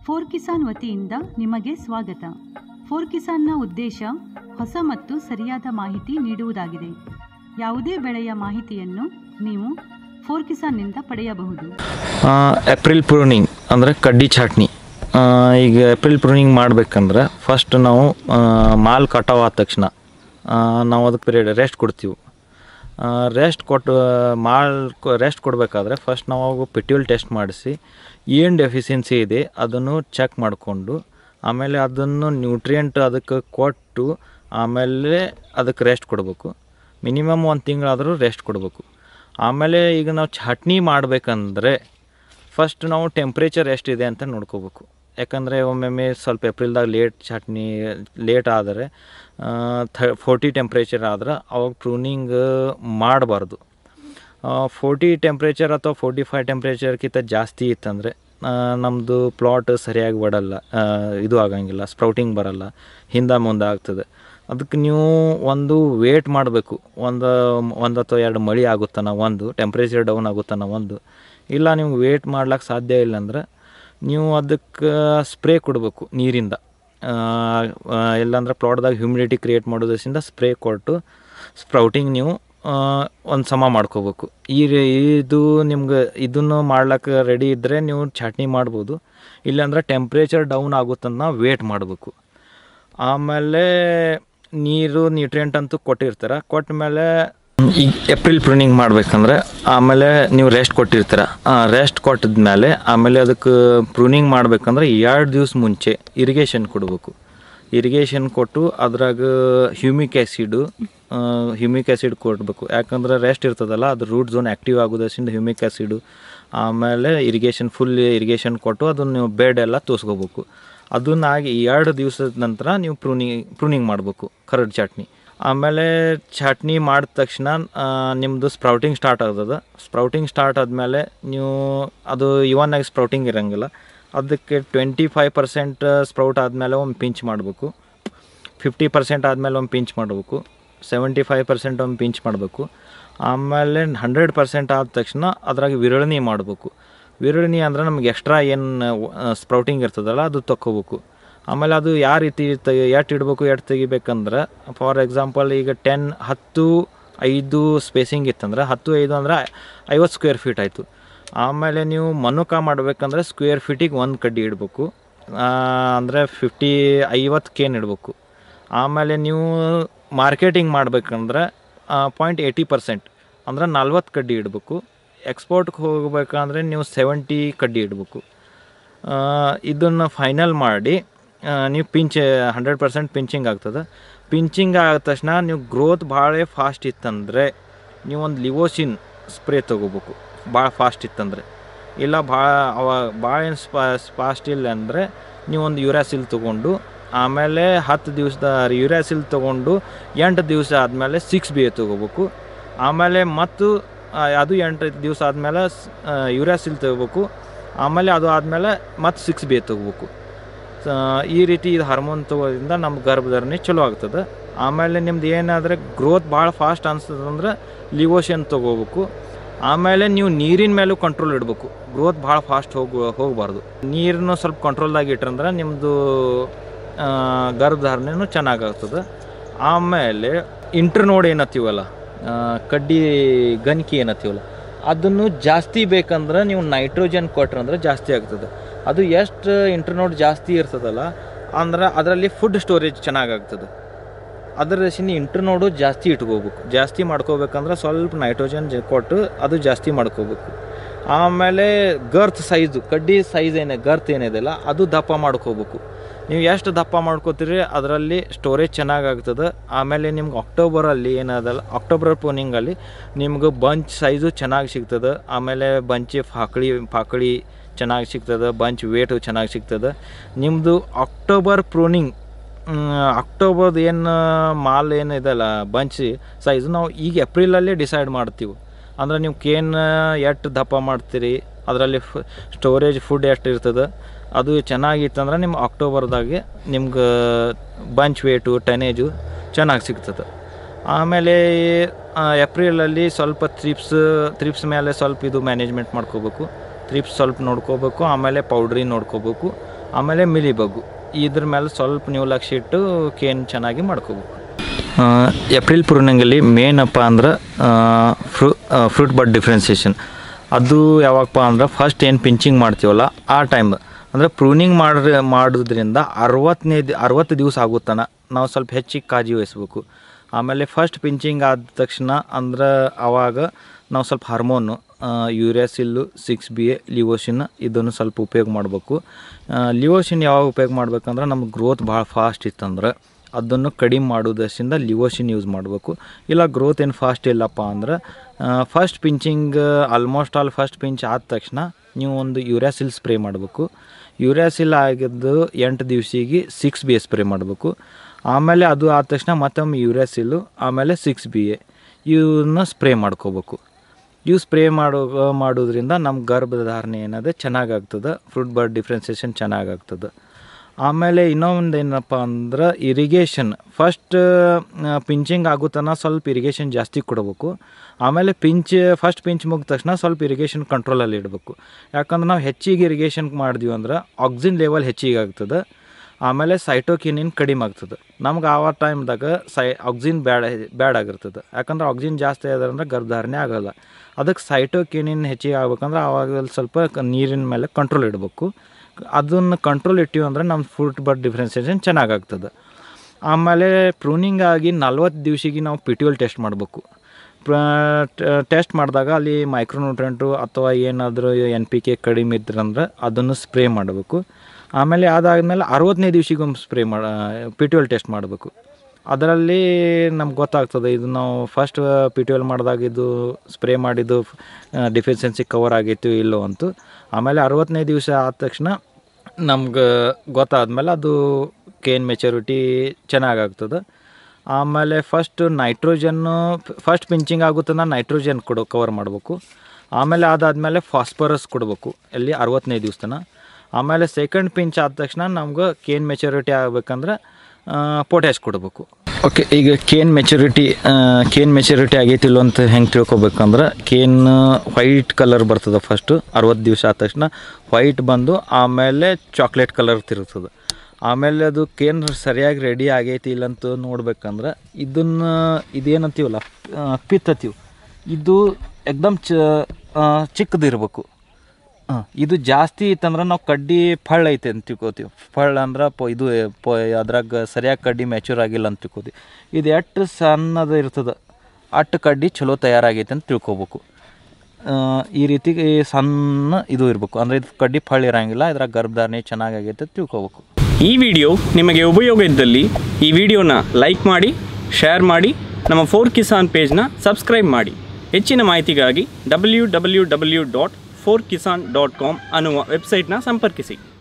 four Kisan ವತಿಯಿಂದ ನಿಮಗೆ ಸ್ವಾಗತ ಫೋರ್ ಕಿಸಾನ್ನ ಉದ್ದೇಶ ಹೊಸ ಮತ್ತು ಸರಿಯಾದ ಮಾಹಿತಿ ನೀಡುವುದಾಗಿದೆ ಯಾವುದೇ ಬೆಳೆಯ ಮಾಹಿತಿಯನ್ನು ನೀವು ಫೋರ್ ಕಿಸಾನ್ನಿಂದ ಪಡೆಯಬಹುದು ಏಪ್ರಿಲ್ ಪ್ರೂನಿಂಗ್ ಅಂದರೆ ಕಡ್ಡಿ ಚಾಟ್ನಿ ಆ, ಈಗ ಏಪ್ರಿಲ್ ಪ್ರೂನಿಂಗ್ ಮಾಡ್ಬೇಕಂದ್ರೆ ಫಸ್ಟ್ ನಾವು ಆ, ಮಾಲ್ ಕಟಾವ್ ಆದ ತಕ್ಷಣ ಆ, ನಾವು ಅದಕ್ಕೆ ಪೀರಿಯಡ್ ರೆಸ್ಟ್ ಕೊಡ್ತೀವಿ ರೆಸ್ಟ್ ಕೊಟ್ಟು ಮಾಲ್ ರೆಸ್ಟ್ ಕೊಡಬೇಕಾದ್ರೆ ಫಸ್ಟ್ ನಾವು ಅವಾಗ ಪಿಟ್ಯೂಲ್ ಟೆಸ್ಟ್ ಮಾಡಿಸಿ ಏನು ಡೆಫಿಷಿಯನ್ಸಿ ಇದೆ ಅದನ್ನು ಚೆಕ್ ಮಾಡಿಕೊಂಡು ಆಮೇಲೆ ಅದನ್ನು ನ್ಯೂಟ್ರಿಯೆಂಟ್ ಅದಕ್ಕೆ ಕೊಟ್ಟು ಆಮೇಲೆ ಅದಕ್ಕೆ ರೆಸ್ಟ್ ಕೊಡಬೇಕು ಮಿನಿಮಮ್ ಒಂದು ತಿಂಗಳಾದರೂ ರೆಸ್ಟ್ ಕೊಡಬೇಕು ಆಮೇಲೆ ಈಗ ನಾವು ಚಟ್ನಿ ಮಾಡಬೇಕಂದ್ರೆ ಫಸ್ಟ್ ನಾವು ಟೆಂಪ್ರೇಚರ್ ಎಷ್ಟಿದೆ ಅಂತ ನೋಡ್ಕೋಬೇಕು ಯಾಕಂದರೆ ಒಮ್ಮೊಮ್ಮೆ ಸ್ವಲ್ಪ ಏಪ್ರಿಲ್ದಾಗ ಲೇಟ್ ಚಟ್ನಿ ಲೇಟ್ ಆದರೆ ಥ ಫೋರ್ಟಿ ಟೆಂಪ್ರೇಚರ್ ಆದ್ರೆ ಅವಾಗ ಪ್ರೂನಿಂಗ್ ಮಾಡಬಾರ್ದು ಫೋರ್ಟಿ ಟೆಂಪ್ರೇಚರ್ ಅಥವಾ ಫೋರ್ಟಿ ಫೈವ್ ಟೆಂಪ್ರೇಚರ್ಗಿಂತ ಜಾಸ್ತಿ ಇತ್ತಂದರೆ ನಮ್ಮದು ಪ್ಲಾಟ್ ಸರಿಯಾಗಿ ಬಡಲ್ಲ ಆ, ಇದು ಆಗಂಗಿಲ್ಲ ಸ್ಪ್ರೌಟಿಂಗ್ ಬರಲ್ಲ ಹಿಂದೆ ಮುಂದೆ ಆಗ್ತದೆ ಅದಕ್ಕೆ ನೀವು ಒಂದು ವೇಟ್ ಮಾಡಬೇಕು ಒಂದು ಒಂದು ಅಥವಾ ಎರಡು ಮಳೆ ಆಗುತ್ತಾನ ಒಂದು ಟೆಂಪ್ರೇಚರ್ ಡೌನ್ ಆಗುತ್ತಾನ ಒಂದು ಇಲ್ಲ ನಿಮ್ಗೆ ವೇಟ್ ಮಾಡ್ಲಿಕ್ಕೆ ಸಾಧ್ಯ ಇಲ್ಲ ಅಂದ್ರೆ ನೀವು ಅದಕ್ಕೆ ಸ್ಪ್ರೇ ಕೊಡಬೇಕು ನೀರಿಂದ ಆ, ಆ, ಇಲ್ಲಾಂದ್ರೆ ಪ್ಲಾಟ್ದಾಗ ಹ್ಯೂಮಿಡಿಟಿ ಕ್ರಿಯೇಟ್ ಮಾಡೋದ್ರಿಂದ ಸ್ಪ್ರೇ ಕೊಟ್ಟು ಸ್ಪ್ರೌಟಿಂಗ್ ನೀವು ಒಂದು ಸಮ ಮಾಡ್ಕೋಬೇಕು ಈ ರೀ- ಇದು ನಿಮ್ಗೆ ಇದನ್ನು ಮಾಡ್ಲಿಕ್ಕೆ ರೆಡಿ ಇದ್ದರೆ ನೀವು ಚಟ್ನಿ ಮಾಡ್ಬೋದು ಇಲ್ಲಾಂದ್ರೆ ಟೆಂಪ್ರೇಚರ್ ಡೌನ್ ಆಗುತ್ತನ್ನ ವೇಟ್ ಮಾಡಬೇಕು ಆಮೇಲೆ ನೀರು ನ್ಯೂಟ್ರಿಯೆಂಟ್ ಅಂತೂ ಕೊಟ್ಟಿರ್ತಾರೆ ಕೊಟ್ಟ ಮೇಲೆ ಈಗ ಏಪ್ರಿಲ್ ಪ್ರೂನಿಂಗ್ ಮಾಡ್ಬೇಕಂದ್ರೆ ಆಮೇಲೆ ನೀವು ರೆಸ್ಟ್ ಕೊಟ್ಟಿರ್ತೀರ ರೆಸ್ಟ್ ಕೊಟ್ಟಿದ್ಮೇಲೆ ಆಮೇಲೆ ಅದಕ್ಕೆ ಪ್ರೂನಿಂಗ್ ಮಾಡ್ಬೇಕಂದ್ರೆ ಎರಡು ದಿವ್ಸ ಮುಂಚೆ ಇರಿಗೇಷನ್ ಕೊಡಬೇಕು ಇರಿಗೇಷನ್ ಕೊಟ್ಟು ಅದ್ರಾಗ ಹ್ಯೂಮಿಕ್ ಆ್ಯಸಿಡು ಹ್ಯೂಮಿಕ್ ಆ್ಯಸಿಡ್ ಕೊಡಬೇಕು ಯಾಕಂದ್ರೆ ರೆಸ್ಟ್ ಇರ್ತದಲ್ಲ ಅದು ರೂಟ್ ಝೋನ್ ಆ್ಯಕ್ಟಿವ್ ಆಗೋದ್ರಿಂದ ಹ್ಯೂಮಿಕ್ ಆ್ಯಸಿಡು ಆಮೇಲೆ ಇರಿಗೇಷನ್ ಫುಲ್ ಇರಿಗೇಷನ್ ಕೊಟ್ಟು ಅದನ್ನು ನೀವು ಬೆಡ್ ಎಲ್ಲ ತೋರಿಸ್ಕೋಬೇಕು ಅದನ್ನಾಗಿ ಎರಡು ದಿವಸದ ನಂತರ ನೀವು ಪ್ರೂನಿಂಗ್ ಪ್ರೂನಿಂಗ್ ಮಾಡಬೇಕು ಕರಡ್ ಚಟ್ನಿ ಆಮೇಲೆ ಚಟ್ನಿ ಮಾಡಿದ ತಕ್ಷಣ ನಿಮ್ಮದು ಸ್ಪ್ರೌಟಿಂಗ್ ಸ್ಟಾರ್ಟ್ ಆಗ್ತದೆ ಸ್ಪ್ರೌಟಿಂಗ್ ಸ್ಟಾರ್ಟ್ ಆದಮೇಲೆ ನೀವು ಅದು ಇವನ್ನಾಗಿ ಸ್ಪ್ರೌಟಿಂಗ್ ಇರೋಂಗಿಲ್ಲ ಅದಕ್ಕೆ ಟ್ವೆಂಟಿ ಫೈವ್ ಪರ್ಸೆಂಟ್ ಸ್ಪ್ರೌಟ್ ಆದಮೇಲೆ ಒಂದು ಪಿಂಚ್ ಮಾಡಬೇಕು ಫಿಫ್ಟಿ ಪರ್ಸೆಂಟ್ ಆದಮೇಲೆ ಒಂದು ಪಿಂಚ್ ಮಾಡಬೇಕು ಸೆವೆಂಟಿ ಫೈವ್ ಪರ್ಸೆಂಟ್ ಒಂದು ಪಿಂಚ್ ಮಾಡಬೇಕು ಆಮೇಲೆ ಹಂಡ್ರೆಡ್ ಪರ್ಸೆಂಟ್ ಆದ ತಕ್ಷಣ ಅದ್ರಾಗ ವಿರಳನಿ ಮಾಡಬೇಕು ವಿರಳನಿ ಅಂದ್ರೆ ನಮ್ಗೆ ಎಕ್ಸ್ಟ್ರಾ ಏನು ಸ್ಪ್ರೌಟಿಂಗ್ ಇರ್ತದಲ್ಲ ಅದು ತಕ್ಕೋಬೇಕು ಆಮೇಲೆ ಅದು ಯಾವ ರೀತಿ ತೆಗಿ ಎಷ್ಟು ಇಡಬೇಕು ಎಷ್ಟು ತೆಗಿಬೇಕಂದ್ರೆ ಫಾರ್ ಎಕ್ಸಾಂಪಲ್ ಈಗ ಟೆನ್ ಹತ್ತು ಐದು ಸ್ಪೇಸಿಂಗ್ ಇತ್ತಂದ್ರೆ ಹತ್ತು ಐದು ಅಂದ್ರೆ ಐವತ್ತು ಸ್ಕ್ವೇರ್ ಫೀಟ್ ಆಯಿತು ಆಮೇಲೆ ನೀವು ಮನುಕ ಮಾಡಬೇಕಂದ್ರೆ ಸ್ಕ್ವೇರ್ ಫೀಟಿಗೆ ಒಂದು ಕಡ್ಡಿ ಇಡಬೇಕು ಅಂದರೆ ಫಿಫ್ಟಿ ಐವತ್ತು ಕೇನ್ ಇಡಬೇಕು ಆಮೇಲೆ ನೀವು ಮಾರ್ಕೆಟಿಂಗ್ ಮಾಡ್ಬೇಕಂದ್ರೆ ಪಾಯಿಂಟ್ ಏಯ್ಟಿ ಪರ್ಸೆಂಟ್ ಅಂದ್ರೆ ನಲ್ವತ್ತು ಕಡ್ಡಿ ಇಡಬೇಕು ಎಕ್ಸ್ಪೋರ್ಟ್ಗೆ ಹೋಗ್ಬೇಕಂದ್ರೆ ನೀವು ಸೆವೆಂಟಿ ಕಡ್ಡಿ ಇಡಬೇಕು ಇದನ್ನು ಫೈನಲ್ ಮಾಡಿ ಆ, ನೀವು ಪಿಂಚ್ ಹಂಡ್ರೆಡ್ ಪರ್ಸೆಂಟ್ ಪಿಂಚಿಂಗ್ ಆಗ್ತದೆ ಪಿಂಚಿಂಗ್ ಆದ ತಕ್ಷಣ ನೀವು ಗ್ರೋತ್ ಭಾಳ ಫಾಸ್ಟ್ ಇತ್ತಂದರೆ ನೀವು ಒಂದು ಲಿವೋಸಿನ್ ಸ್ಪ್ರೇ ತೊಗೋಬೇಕು ಭಾಳ ಫಾಸ್ಟ್ ಇತ್ತಂದರೆ ಇಲ್ಲ ಭಾಳ ಅವ ಭಾಳ ಏನು ಸ್ಪಾ ಫಾಸ್ಟ್ ಇಲ್ಲ ಅಂದರೆ ನೀವು ಒಂದು ಯುರಾಸಿಲ್ ತೊಗೊಂಡು ಆಮೇಲೆ ಹತ್ತು ದಿವಸದ ಯುರಾಸಿಲ್ ತೊಗೊಂಡು ಎಂಟು ದಿವಸ ಆದಮೇಲೆ ಸಿಕ್ಸ್ ಬಿ ಎ ತೊಗೋಬೇಕು ಆಮೇಲೆ ಮತ್ತು ಆ, ಅದು ಎಂಟು ದಿವಸ ಆದಮೇಲೆ ಯುರಾಸಿಲ್ ತೊಗೋಬೇಕು ಆಮೇಲೆ ಅದು ಆದಮೇಲೆ ಮತ್ತು ಸಿಕ್ಸ್ ಬಿ ಎ ತೊಗೋಬೇಕು ಈ ರೀತಿ ಇದು ಹಾರ್ಮೋನ್ ತಗೋದ್ರಿಂದ ನಮ್ಮ ಗರ್ಭಧಾರಣೆ ಚಲೋ ಆಗ್ತದೆ ಆಮೇಲೆ ನಿಮ್ದು ಏನಾದರೆ ಗ್ರೋತ್ ಭಾಳ ಫಾಸ್ಟ್ ಅನ್ಸ್ತದಂದ್ರೆ ಲಿವೋಷನ್ ತೊಗೋಬೇಕು ಆಮೇಲೆ ನೀವು ನೀರಿನ ಮೇಲೂ ಕಂಟ್ರೋಲ್ ಇಡಬೇಕು ಗ್ರೋತ್ ಭಾಳ ಫಾಸ್ಟ್ ಹೋಗು ಹೋಗಬಾರ್ದು ನೀರನ್ನು ಸ್ವಲ್ಪ ಕಂಟ್ರೋಲ್ದಾಗ ಇಟ್ರಂದ್ರೆ ನಿಮ್ಮದು ಗರ್ಭಧಾರಣೆನೂ ಚೆನ್ನಾಗಾಗ್ತದೆ ಆಮೇಲೆ ಇಂಟರ್ನೋಡ್ ಏನತ್ತೀವಲ್ಲ ಆ, ಕಡ್ಡಿ ಗನ್ಕಿ ಏನತ್ತೀವಲ್ಲ ಅದನ್ನು ಜಾಸ್ತಿ ಬೇಕಂದ್ರೆ ನೀವು ನೈಟ್ರೋಜನ್ ಕೊಟ್ರಂದ್ರೆ ಜಾಸ್ತಿ ಆಗ್ತದೆ ಅದು ಎಷ್ಟು ಇಂಟರ್ನೋಡ್ ಜಾಸ್ತಿ ಇರ್ತದಲ್ಲ ಅಂದ್ರೆ ಅದರಲ್ಲಿ ಫುಡ್ ಸ್ಟೋರೇಜ್ ಚೆನ್ನಾಗಾಗ್ತದೆ ಅದರ ರಸಿನಿ ಇಂಟರ್ನೋಡು ಜಾಸ್ತಿ ಇಟ್ಕೋಬೇಕು ಜಾಸ್ತಿ ಮಾಡ್ಕೋಬೇಕಂದ್ರೆ ಸ್ವಲ್ಪ ನೈಟ್ರೋಜನ್ ಜ ಕೊಟ್ಟು ಅದು ಜಾಸ್ತಿ ಮಾಡ್ಕೋಬೇಕು ಆಮೇಲೆ ಗರ್ತ್ ಸೈಜು ಕಡ್ಡಿ ಸೈಜ್ ಏನೇ ಗರ್ತ್ ಏನಿದೆಲ್ಲ ಅದು ದಪ್ಪ ಮಾಡ್ಕೋಬೇಕು ನೀವು ಎಷ್ಟು ದಪ್ಪ ಮಾಡ್ಕೋತೀರಿ ಅದರಲ್ಲಿ ಸ್ಟೋರೇಜ್ ಚೆನ್ನಾಗಾಗ್ತದೆ ಆಮೇಲೆ ನಿಮ್ಗೆ ಅಕ್ಟೋಬರಲ್ಲಿ ಏನದಲ್ಲ ಅಕ್ಟೋಬರ್ ಪೋನಿಂಗಲ್ಲಿ ನಿಮ್ಗೆ ಬಂಚ್ ಸೈಜು ಚೆನ್ನಾಗಿ ಸಿಗ್ತದೆ ಆಮೇಲೆ ಬಂಚ್ ಫಾಕಳಿ ಫಾಕಳಿ ಚೆನ್ನಾಗಿ ಸಿಗ್ತದೆ ಬಂಚ್ ವೇಟು ಚೆನ್ನಾಗಿ ಸಿಗ್ತದೆ ನಿಮ್ಮದು ಅಕ್ಟೋಬರ್ ಪ್ರೂನಿಂಗ್ ಅಕ್ಟೋಬರ್ದು ಏನು ಮಾಲ್ ಏನಿದೆಲ್ಲ ಬಂಚ್ ಸೈಜ್ ನಾವು ಈಗ ಏಪ್ರಿಲಲ್ಲೇ ಡಿಸೈಡ್ ಮಾಡ್ತೀವಿ ಅಂದ್ರೆ ನೀವು ಕೇನ್ ಎಷ್ಟು ದಪ್ಪ ಮಾಡ್ತೀರಿ ಅದರಲ್ಲಿ ಫ್ ಸ್ಟೋರೇಜ್ ಫುಡ್ ಎಷ್ಟು ಇರ್ತದೆ ಅದು ಚೆನ್ನಾಗಿತ್ತಂದ್ರೆ ನಿಮ್ಮ ಅಕ್ಟೋಬರ್ದಾಗೆ ನಿಮ್ಗೆ ಬಂಚ್ ವೇಟು ಟನೇಜು ಚೆನ್ನಾಗಿ ಸಿಗ್ತದೆ ಆಮೇಲೆ ಆ, ಏಪ್ರಿಲಲ್ಲಿ ಸ್ವಲ್ಪ ತ್ರಿಪ್ಸ್ ತ್ರಿಪ್ಸ್ ಮೇಲೆ ಸ್ವಲ್ಪ ಇದು ಮ್ಯಾನೇಜ್ಮೆಂಟ್ ಮಾಡ್ಕೋಬೇಕು ತ್ರಿಪ್ಸ್ ಸ್ವಲ್ಪ ನೋಡ್ಕೋಬೇಕು ಆಮೇಲೆ ಪೌಡ್ರಿ ನೋಡ್ಕೋಬೇಕು ಆಮೇಲೆ ಮಿಲಿಬಗ್ಗು ಇದ್ರ ಮೇಲೆ ಸ್ವಲ್ಪ ನೀವು ಲಕ್ಷ್ಯ ಇಟ್ಟು ಕೇನ್ ಚೆನ್ನಾಗಿ ಮಾಡ್ಕೋಬೇಕು ಏಪ್ರಿಲ್ ಪ್ರೂನಿಂಗಲ್ಲಿ ಮೇನ್ ಅಪ್ಪ ಅಂದ್ರೆ ಫ್ರೂ ಫ್ರೂಟ್ ಬಡ್ ಡಿಫ್ರೆನ್ಸಿಯೇಷನ್ ಅದು ಯಾವಾಗಪ್ಪ ಅಂದ್ರೆ ಫಸ್ಟ್ ಏನು ಪಿಂಚಿಂಗ್ ಮಾಡ್ತೀವಲ್ಲ ಆ ಟೈಮ್ ಅಂದರೆ ಪ್ರೂನಿಂಗ್ ಮಾಡ್ರೆ ಮಾಡೋದ್ರಿಂದ ಅರವತ್ತನೇ ಅರವತ್ತು ದಿವಸ ಆಗುತ್ತಾನ ನಾವು ಸ್ವಲ್ಪ ಹೆಚ್ಚಿಗೆ ಕಾಳಜಿ ವಹಿಸ್ಬೇಕು ಆಮೇಲೆ ಫಸ್ಟ್ ಪಿಂಚಿಂಗ್ ಆದ ತಕ್ಷಣ ಅಂದ್ರೆ ಆವಾಗ ನಾವು ಸ್ವಲ್ಪ ಹಾರ್ಮೋನು ಯೂರಿಯಾಸಿಲ್ಲು ಸಿಕ್ಸ್ ಬಿ ಎ ಲಿವೋಸಿನ್ ಇದನ್ನು ಸ್ವಲ್ಪ ಉಪಯೋಗ ಮಾಡಬೇಕು ಲಿವೋಸಿನ್ ಯಾವಾಗ ಉಪಯೋಗ ಮಾಡ್ಬೇಕಂದ್ರೆ ನಮ್ಗೆ ಗ್ರೋತ್ ಭಾಳ ಫಾಸ್ಟ್ ಇತ್ತಂದ್ರೆ ಅದನ್ನು ಕಡಿಮೆ ಮಾಡೋದರಿಂದ ಲಿವೋಸಿನ್ ಯೂಸ್ ಮಾಡಬೇಕು ಇಲ್ಲ ಗ್ರೋತ್ ಏನು ಫಾಸ್ಟ್ ಇಲ್ಲಪ್ಪ ಅಂದ್ರೆ first pinching almost all first pinch ಆದ ತಕ್ಷಣ ನೀವು ಒಂದು ಯೂರಿಯಾಸಿಲ್ ಸ್ಪ್ರೇ ಮಾಡಬೇಕು ಯೂರಿಯಾಸಿಲ್ ಆಗಿದ್ದು ಎಂಟು ದಿವಸಿಗೆ ಸಿಕ್ಸ್ ಬಿ ಎ ಸ್ಪ್ರೇ ಮಾಡಬೇಕು ಆಮೇಲೆ ಅದು ಆದ ತಕ್ಷಣ ಮತ್ತೊಮ್ಮೆ ಯೂರಿಯಾಸಿಲ್ಲು ಆಮೇಲೆ ಸಿಕ್ಸ್ ಬಿ ಎ ಇವನ್ನ ಸ್ಪ್ರೇ ಮಾಡ್ಕೋಬೇಕು ಇವು ಸ್ಪ್ರೇ ಮಾಡೋ ಮಾಡೋದ್ರಿಂದ ನಮ್ಮ ಗರ್ಭಧಾರಣೆ ಏನದೆ ಚೆನ್ನಾಗಾಗ್ತದೆ ಫ್ರೂಟ್ ಬರ್ಡ್ ಡಿಫ್ರೆನ್ಸಿಯೇಷನ್ ಚೆನ್ನಾಗಾಗ್ತದೆ ಆಮೇಲೆ ಇನ್ನೊಂದು ಏನಪ್ಪ ಅಂದ್ರೆ ಇರಿಗೇಷನ್ ಫಸ್ಟ್ ಪಿಂಚಿಂಗ್ ಆಗೋ ತನಕ ಸ್ವಲ್ಪ ಇರಿಗೇಷನ್ ಜಾಸ್ತಿ ಕೊಡಬೇಕು ಆಮೇಲೆ ಪಿಂಚ್ ಫಸ್ಟ್ ಪಿಂಚ್ ಮುಗಿದ ತಕ್ಷಣ ಸ್ವಲ್ಪ ಇರಿಗೇಷನ್ ಕಂಟ್ರೋಲಲ್ಲಿ ಇಡಬೇಕು ಯಾಕಂದ್ರೆ ನಾವು ಹೆಚ್ಚಿಗೆ ಇರಿಗೇಷನ್ ಮಾಡಿದ್ವಿ ಅಂದ್ರೆ ಆಕ್ಸಿಜನ್ ಲೆವೆಲ್ ಹೆಚ್ಚಿಗೆ ಆಗ್ತದೆ ಆಮೇಲೆ ಸೈಟೋಕಿನಿನ್ ಕಡಿಮೆ ಆಗ್ತದೆ ನಮ್ಗೆ ಆ ಟೈಮ್ದಾಗ ಸೈ ಆಕ್ಸಿಜನ್ ಬ್ಯಾಡ ಬ್ಯಾಡ್ ಆಗಿರ್ತದೆ ಯಾಕಂದ್ರೆ ಆಕ್ಸಿಜನ್ ಜಾಸ್ತಿ ಆದ್ರೆ ಗರ್ಭಧಾರಣೆ ಆಗೋಲ್ಲ ಅದಕ್ಕೆ ಸೈಟೋಕಿನಿನ್ ಹೆಚ್ಚಿಗೆ ಆಗ್ಬೇಕಂದ್ರೆ ಆವಾಗ ಸ್ವಲ್ಪ ಕ- ನೀರಿನ ಮೇಲೆ ಕಂಟ್ರೋಲ್ ಇಡಬೇಕು ಅದನ್ನು ಕಂಟ್ರೋಲ್ ಇಟ್ಟಿವಿ ಅಂದ್ರೆ ನಮ್ಮ ಫ್ರೂಟ್ ಬಡ್ ಡಿಫ್ರೆನ್ಸಿಯೇಷನ್ ಚೆನ್ನಾಗಾಗ್ತದೆ ಆಮೇಲೆ ಪ್ರೂನಿಂಗ್ ಆಗಿ ನಲ್ವತ್ತು ದಿವಸಿಗೆ ನಾವು ಪಿಟ್ಯೂಲ್ ಟೆಸ್ಟ್ ಮಾಡಬೇಕು ಟೆಸ್ಟ್ ಮಾಡಿದಾಗ ಅಲ್ಲಿ ಮೈಕ್ರೋನ್ಯೂಟ್ರೆಂಟು ಅಥವಾ ಏನಾದರೂ ಎನ್ ಪಿ ಕೆ ಕಡಿಮೆ ಇದ್ರಂದ್ರೆ ಅದನ್ನು ಸ್ಪ್ರೇ ಮಾಡಬೇಕು ಆಮೇಲೆ ಅದಾದಮೇಲೆ ಅರವತ್ತನೇ ದಿವಸಿಗೊಮ್ಮೆ ಸ್ಪ್ರೇ ಮಾಡ ಪಿಟ್ಯೂಲ್ ಟೆಸ್ಟ್ ಮಾಡಬೇಕು ಅದರಲ್ಲಿ ನಮ್ಗೆ ಗೊತ್ತಾಗ್ತದೆ ಇದು ನಾವು ಫಸ್ಟ್ ಪಿಟ್ಯೂಲ್ ಮಾಡಿದಾಗ ಇದು ಸ್ಪ್ರೇ ಮಾಡಿದ್ದು ಡಿಫಿಷಿಯನ್ಸಿ ಕವರ್ ಆಗೈತಿ ಇಲ್ಲೋ ಅಂತು ಆಮೇಲೆ ಅರವತ್ತನೇ ದಿವಸ ಆದ ತಕ್ಷಣ ನಮ್ಗೆ ಗೊತ್ತಾದ್ಮೇಲೆ ಅದು ಕೇನ್ ಮೆಚುರಿಟಿ ಚೆನ್ನಾಗಾಗ್ತದೆ ಆಮೇಲೆ ಫಸ್ಟ್ ನೈಟ್ರೋಜನ್ನು ಫಸ್ಟ್ ಪಿಂಚಿಂಗ್ ಆಗುತ್ತನ ನೈಟ್ರೋಜನ್ ಕೊಡೋ ಕವರ್ ಮಾಡಬೇಕು ಆಮೇಲೆ ಅದಾದಮೇಲೆ ಫಾಸ್ಫರಸ್ ಕೊಡಬೇಕು ಎಲ್ಲಿ ಅರವತ್ತನೇ ದಿವ್ಸ ತನ ಆಮೇಲೆ ಸೆಕೆಂಡ್ ಪಿಂಚ್ ಆದ ತಕ್ಷಣ ನಮ್ಗೆ ಕೇನ್ ಮೆಚುರಿಟಿ ಆಗ್ಬೇಕಂದ್ರೆ ಪೊಟ್ಯಾಶ್ ಕೊಡಬೇಕು ಓಕೆ ಈಗ ಕೇನ್ ಮೆಚುರಿಟಿ ಕೇನ್ ಮೆಚುರಿಟಿ ಆಗೈತಿಲ್ಲ ಅಂತ ಹೆಂಗೆ ತಿಳ್ಕೊಬೇಕಂದ್ರೆ ಕೇನ್ ವೈಟ್ ಕಲರ್ ಬರ್ತದೆ ಫಸ್ಟು ಅರವತ್ತು ದಿವಸ ಆದ ತಕ್ಷಣ ವೈಟ್ ಬಂದು ಆಮೇಲೆ ಚಾಕ್ಲೇಟ್ ಕಲರ್ ತಿರುಗ್ತದೆ ಆಮೇಲೆ ಅದು ಕೇನ್ ಸರಿಯಾಗಿ ರೆಡಿ ಆಗೈತಿ ಇಲ್ಲ ಅಂತ ನೋಡ್ಬೇಕಂದ್ರೆ ಇದನ್ನು ಇದೇನಂತೀವಲ್ಲ ಪಿತ್ ಅಂತೀವಿ ಇದು ಎಕ್ದಮ್ ಚ ಚಿಕ್ಕದಿರ್ಬೇಕು ಹಾಂ ಇದು ಜಾಸ್ತಿ ಇತ್ತಂದ್ರೆ ನಾವು ಕಡ್ಡಿ ಫಳ್ ಐತೆ ಅಂತ ತಿಳ್ಕೊತೀವಿ ಫಳ್ ಅಂದ್ರೆ ಪ ಇದು ಪ ಅದ್ರಾಗ ಸರಿಯಾಗಿ ಕಡ್ಡಿ ಮ್ಯಾಚೂರ್ ಆಗಿಲ್ಲ ಅಂತ ತಿಳ್ಕೊತೀವಿ ಇದು ಎಷ್ಟು ಸಣ್ಣದು ಇರ್ತದೆ ಅಟ್ಟು ಕಡ್ಡಿ ಚಲೋ ತಯಾರಾಗೈತೆ ಅಂತ ತಿಳ್ಕೊಬೇಕು ಆ, ಈ ರೀತಿ ಸಣ್ಣ ಇದು ಇರಬೇಕು ಅಂದರೆ ಇದು ಕಡ್ಡಿ ಫಳ್ ಇರೋಂಗಿಲ್ಲ ಇದ್ರಾಗ ಗರ್ಭಧಾರಣೆ ಚೆನ್ನಾಗೈತೆ ಅಂತ ತಿಳ್ಕೊಬೇಕು ಈ ವಿಡಿಯೋ ನಿಮಗೆ ಉಪಯೋಗ ಇದ್ದಲ್ಲಿ ಈ ವಿಡಿಯೋನ ಲೈಕ್ ಮಾಡಿ ಶೇರ್ ಮಾಡಿ ನಮ್ಮ ಫೋರ್ ಕಿಸಾನ್ ಪೇಜ್ನ ಸಬ್ಸ್ಕ್ರೈಬ್ ಮಾಡಿ ಹೆಚ್ಚಿನ ಮಾಹಿತಿಗಾಗಿ W W W dot four Kisan dot com ಅನ್ನುವ ವೆಬ್ಸೈಟ್ನ ಸಂಪರ್ಕಿಸಿ